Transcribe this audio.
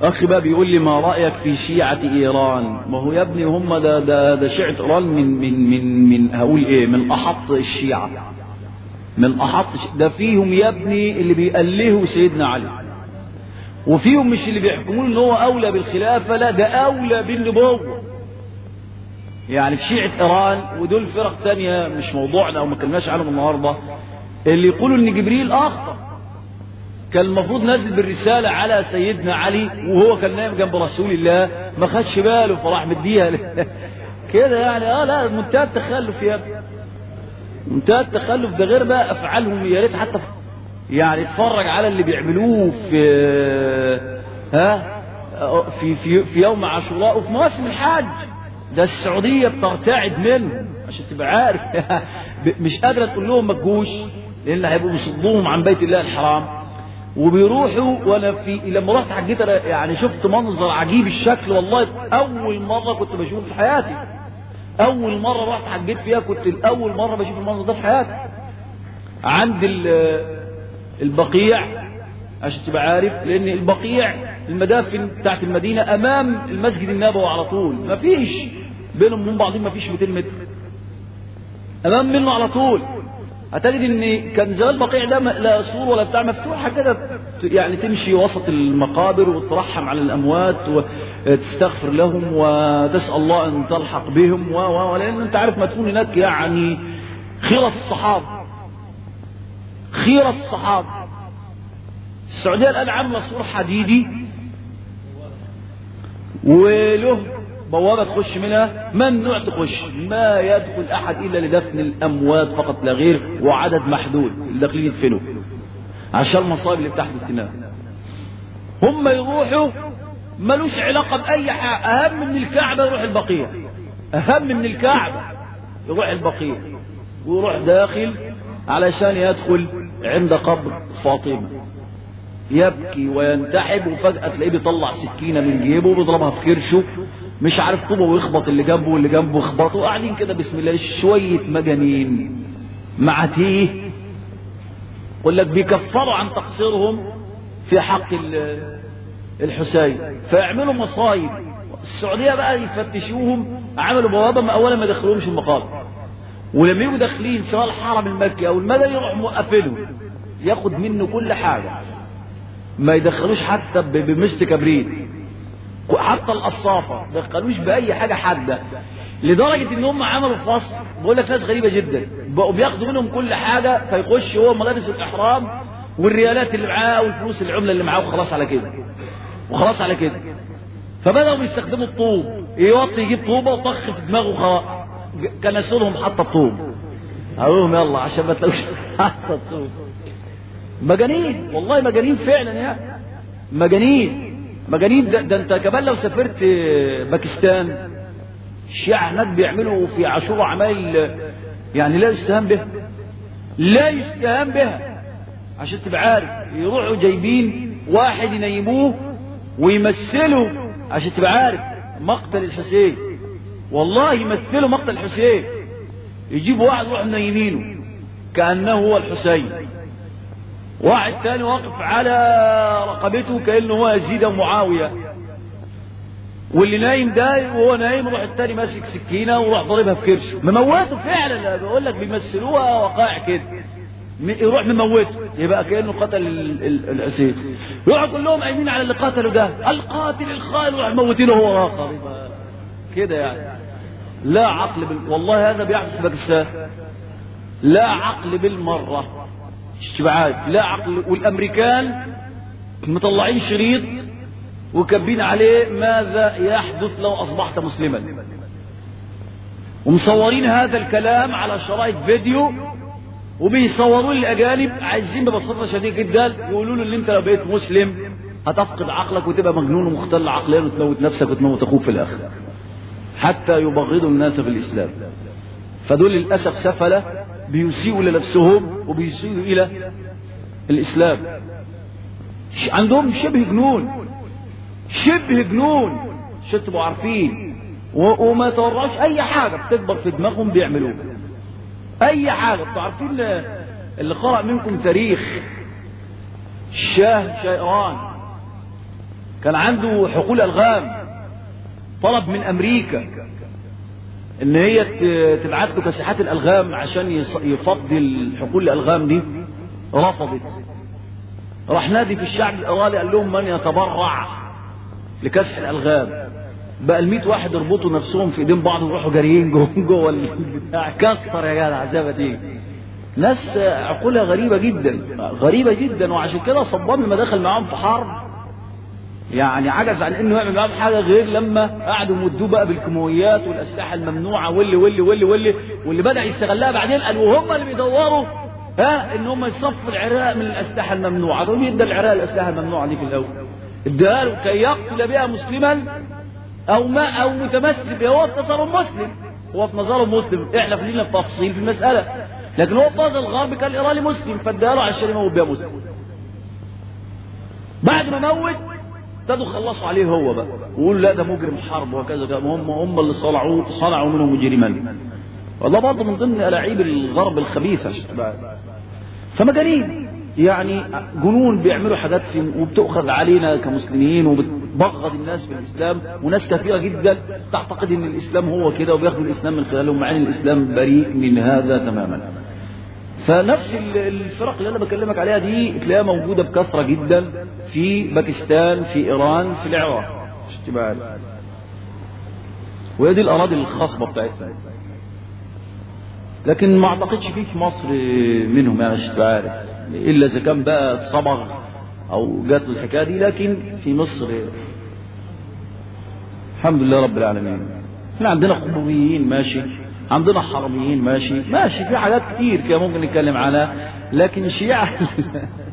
اخي بقى بيقول لي ما رايك في شيعه ايران ما هو يا ابني هم ده ده ده شيعه ايران من من من من هقول ايه من احط الشيعه من احط ده فيهم يا ابني اللي بيألهوا سيدنا علي وفيهم مش اللي بيحكمون ان هو اولى بالخلافه لا ده اولى بالنبوه يعني في شيعه ايران ودول فرق تانية مش موضوعنا او ما كناش عنهم النهارده اللي يقولوا ان جبريل اخطا كان المفروض نازل بالرسالة على سيدنا علي وهو كان نايم جنب رسول الله ما خدش باله فراح مديها كده يعني اه لا منتهى التخلف يا ابني منتهى التخلف ده غير بقى افعالهم يا ريت حتى يعني اتفرج على اللي بيعملوه في ها في في في يوم عاشوراء وفي مواسم الحج ده السعوديه بترتعد منه عشان تبقى عارف مش قادره تقول لهم ما تجوش لان هيبقوا بيصدوهم عن بيت الله الحرام وبيروحوا وانا في لما رحت حجيت يعني شفت منظر عجيب الشكل والله اول مره كنت بشوفه في حياتي اول مره رحت حجيت فيها كنت الاول مره بشوف المنظر ده في حياتي عند البقيع عشان تبقى عارف لان البقيع المدافن بتاعت المدينه امام المسجد النبوي على طول ما فيش بينهم وبين بعضهم ما فيش 200 متر امام منه على طول هتجد ان كان زمان البقيع ده لا سور ولا بتاع مفتوحه كده يعني تمشي وسط المقابر وترحم على الاموات وتستغفر لهم وتسال الله ان تلحق بهم و لان انت عارف مدفون هناك يعني خيره الصحابه خيره الصحابه السعوديه الان عامله سور حديدي وله بوابة تخش منها ممنوع تخش ما يدخل أحد إلا لدفن الأموات فقط لا غير وعدد محدود اللي داخلين يدفنوا عشان المصائب اللي بتحدث هناك هم يروحوا ملوش علاقة بأي حاجة أهم من الكعبة يروح البقيع أهم من الكعبة يروح البقيع ويروح داخل علشان يدخل عند قبر فاطمة يبكي وينتحب وفجأة تلاقيه بيطلع سكينة من جيبه وبيضربها في كرشه مش عارف طوبه ويخبط اللي جنبه واللي جنبه يخبطه وقاعدين كده بسم الله شوية مجانين مع تيه يقول لك بيكفروا عن تقصيرهم في حق الحسين فيعملوا مصايب السعودية بقى يفتشوهم عملوا بوابة ما أولا ما يدخلوهمش المقابر ولما يجوا داخلين سواء الحرم المكي أو المدني يروح موقفينه ياخد منه كل حاجة ما يدخلوش حتى بمشط كبريت حتى القصافة ما دخلوش بأي حاجة حادة لدرجة ان هم عملوا فصل بقول لك ناس غريبة جدا بقوا بياخدوا منهم كل حاجة فيخش هو ملابس الإحرام والريالات اللي معاه والفلوس العملة اللي معاه وخلاص على كده وخلاص على كده فبدأوا بيستخدموا الطوب يوطي يجيب طوبة وطخ في دماغه خلاص كنسوا لهم حتى الطوب قالوا لهم يلا عشان ما تلاقوش حتى الطوب مجانين والله مجانين فعلا يعني مجانين مجانين ده, ده انت كمان لو سافرت باكستان الشيعة هناك بيعملوا في عاشوراء عمايل يعني لا يستهان بها لا يستهان بها عشان تبقى عارف يروحوا جايبين واحد ينيموه ويمثلوا عشان تبقى عارف مقتل الحسين والله يمثلوا مقتل الحسين يجيبوا واحد يروح منيمينه كأنه هو الحسين واحد تاني واقف على رقبته كأنه هو يزيد ومعاوية واللي نايم ده وهو نايم يروح التاني ماسك سكينة ويروح ضاربها في كرشه مموته فعلا بقول لك بيمثلوها وقائع كده يروح مموته يبقى كأنه قتل الحسين يروحوا كلهم قايمين على اللي قتلوا ده القاتل الخائن يروح موتينه هو آخر كده يعني لا عقل بال... والله هذا بيحدث في باكستان لا عقل بالمره اشتباعات لا عقل والامريكان مطلعين شريط وكبين عليه ماذا يحدث لو اصبحت مسلما ومصورين هذا الكلام على شرائط فيديو وبيصوروا الاجانب عايزين ببساطه شديده جدا يقولوا له ان انت لو بقيت مسلم هتفقد عقلك وتبقى مجنون ومختل عقليا وتموت نفسك وتموت اخوك في الاخر حتى يبغضوا الناس في الاسلام فدول للاسف سفله بيسيئوا لنفسهم وبيسيئوا الى الاسلام عندهم شبه جنون شبه جنون عشان تبقوا عارفين وما يتورعوش اي حاجه بتكبر في دماغهم بيعملوها اي حاجه انتوا عارفين اللي قرأ منكم تاريخ الشاه شيران كان عنده حقول الغام طلب من امريكا ان هي تبعت له كاسحات الالغام عشان يفضي حقول الالغام دي رفضت راح نادي في الشعب الايراني قال لهم من يتبرع لكسح الالغام بقى ال واحد يربطوا نفسهم في ايدين بعض ويروحوا جاريين جوه جوه البتاع كسر يا جدع زي ما تيجي ناس عقولها غريبه جدا غريبه جدا وعشان كده صبان لما دخل معاهم في حرب يعني عجز عن انه يعمل معاهم حاجه غير لما قعدوا يمدوه بقى بالكيماويات والاسلحه الممنوعه واللي واللي واللي واللي واللي بدا يستغلها بعدين قال وهم اللي بيدوروا ها ان هم يصفوا العراق من الاسلحه الممنوعه دول يدى العراق الاسلحه الممنوعه دي في الاول اداها له كي يقتل بها مسلما او ما او متمسك بها هو في نظره مسلم هو في نظره مسلم احنا خلينا في تفصيل في المساله لكن هو في نظر الغرب كان الايراني مسلم فاداها له عشان يموت بها مسلم بعد ما موت ابتدوا خلصوا عليه هو بقى ويقول لا ده مجرم حرب وكذا كذا هم هم اللي صنعوا صنعوا منه مجرما والله برضه من ضمن الاعيب الغرب الخبيثه فمجانين يعني جنون بيعملوا حاجات في وبتؤخذ علينا كمسلمين وبتبغض الناس في الاسلام وناس كثيره جدا تعتقد ان الاسلام هو كده وبياخدوا الاسلام من خلالهم مع ان الاسلام بريء من هذا تماما. فنفس الفرق اللي انا بكلمك عليها دي تلاقيها موجوده بكثره جدا في باكستان في ايران في العراق. وهي دي الاراضي الخصبه بتاعتنا. لكن ما اعتقدش فيه في مصر منهم يعني مش عارف الا اذا كان بقى صبغ او جات له الحكايه دي لكن في مصر الحمد لله رب العالمين احنا عندنا قبوريين ماشي عندنا حرميين ماشي ماشي في حاجات كتير كده ممكن نتكلم عنها لكن الشيعة